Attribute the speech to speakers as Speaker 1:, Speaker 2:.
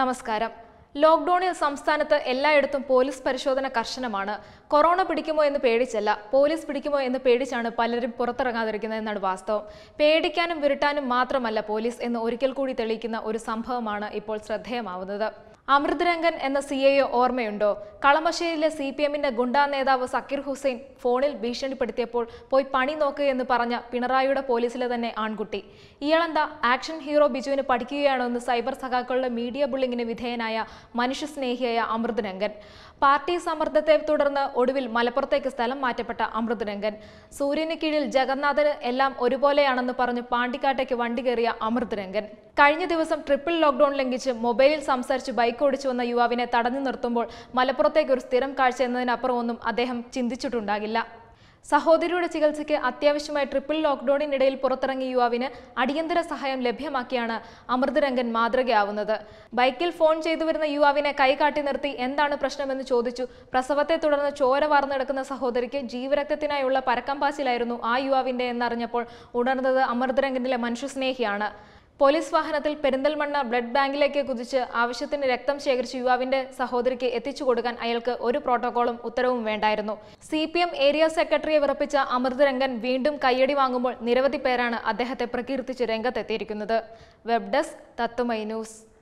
Speaker 1: നമസ്കാരം ലോക്ക്ഡൌണിൽ സംസ്ഥാനത്ത് എല്ലായിടത്തും പോലീസ് പരിശോധന കർശനമാണ് കൊറോണ പിടിക്കുമോ എന്ന് പേടിച്ചല്ല പോലീസ് പിടിക്കുമോ എന്ന് പേടിച്ചാണ് പലരും പുറത്തിറങ്ങാതിരിക്കുന്നത് എന്നാണ് വാസ്തവം പേടിക്കാനും വിരട്ടാനും മാത്രമല്ല പോലീസ് എന്ന് ഒരിക്കൽ കൂടി തെളിയിക്കുന്ന ഒരു സംഭവമാണ് ഇപ്പോൾ ശ്രദ്ധേയമാവുന്നത് അമൃതരംഗൻ എന്ന സി എ ഓർമ്മയുണ്ടോ കളമശ്ശേരിയിലെ സി പി എമ്മിന്റെ ഗുണ്ടാ നേതാവ് സക്കീർ ഹുസൈൻ ഫോണിൽ ഭീഷണിപ്പെടുത്തിയപ്പോൾ പോയി പണി നോക്ക് എന്ന് പറഞ്ഞ പിണറായിയുടെ പോലീസിലെ തന്നെ ആൺകുട്ടി ഇയാളെന്താ ആക്ഷൻ ഹീറോ ബിജുവിന് പഠിക്കുകയാണോ എന്ന് സൈബർ സഖാക്കളുടെ മീഡിയ ബുള്ളിങ്ങിന് വിധേയനായ മനുഷ്യസ്നേഹിയായ അമൃതരംഗൻ പാർട്ടി സമ്മർദ്ദത്തെ തുടർന്ന് ഒടുവിൽ മലപ്പുറത്തേക്ക് സ്ഥലം മാറ്റപ്പെട്ട അമൃതരംഗൻ സൂര്യന് കീഴിൽ ജഗന്നാഥന് എല്ലാം ഒരുപോലെയാണെന്ന് പറഞ്ഞ് പാണ്ടിക്കാട്ടേക്ക് വണ്ടി കയറിയ അമൃതരംഗൻ കഴിഞ്ഞ ദിവസം ട്രിപ്പിൾ ലോക്ക്ഡൌൺ ലംഘിച്ച് മൊബൈലിൽ സംസാരിച്ച് ബൈക്ക് ഓടിച്ചു വന്ന യുവാവിനെ തടഞ്ഞു നിർത്തുമ്പോൾ മലപ്പുറത്തേക്ക് ഒരു സ്ഥിരം കാഴ്ച എന്നതിനപ്പുറം ഒന്നും അദ്ദേഹം ചിന്തിച്ചിട്ടുണ്ടാകില്ല സഹോദരിയുടെ ചികിത്സയ്ക്ക് അത്യാവശ്യമായി ട്രിപ്പിൾ ലോക്ക്ഡൌണിനിടയിൽ പുറത്തിറങ്ങിയ യുവാവിന് അടിയന്തര സഹായം ലഭ്യമാക്കിയാണ് അമൃതരംഗൻ മാതൃകയാവുന്നത് ബൈക്കിൽ ഫോൺ ചെയ്തു വരുന്ന യുവാവിനെ കൈകാട്ടി നിർത്തി എന്താണ് പ്രശ്നമെന്ന് ചോദിച്ചു പ്രസവത്തെ തുടർന്ന് ചോര വാർന്നു കിടക്കുന്ന സഹോദരിക്ക് ജീവരക്തത്തിനായുള്ള പരക്കം പാച്ചിലായിരുന്നു ആ യുവാവിന്റെ എന്നറിഞ്ഞപ്പോൾ ഉണർന്നത് അമൃതരംഗനിലെ മനുഷ്യസ്നേഹിയാണ് പോലീസ് വാഹനത്തിൽ പെരിന്തൽമണ്ണ ബ്ലഡ് ബാങ്കിലേക്ക് കുതിച്ച് ആവശ്യത്തിന് രക്തം ശേഖരിച്ച് യുവാവിന്റെ സഹോദരിക്ക് എത്തിച്ചു കൊടുക്കാൻ അയാൾക്ക് ഒരു പ്രോട്ടോകോളും ഉത്തരവും വേണ്ടായിരുന്നു സി പി എം ഏരിയ സെക്രട്ടറിയെ വിറപ്പിച്ച അമൃതരംഗൻ വീണ്ടും കയ്യടി വാങ്ങുമ്പോൾ നിരവധി പേരാണ് അദ്ദേഹത്തെ പ്രകീർത്തിച്ച് രംഗത്തെത്തിയിരിക്കുന്നത് വെബ് ഡെസ്ക് തത്തുമൈ ന്യൂസ്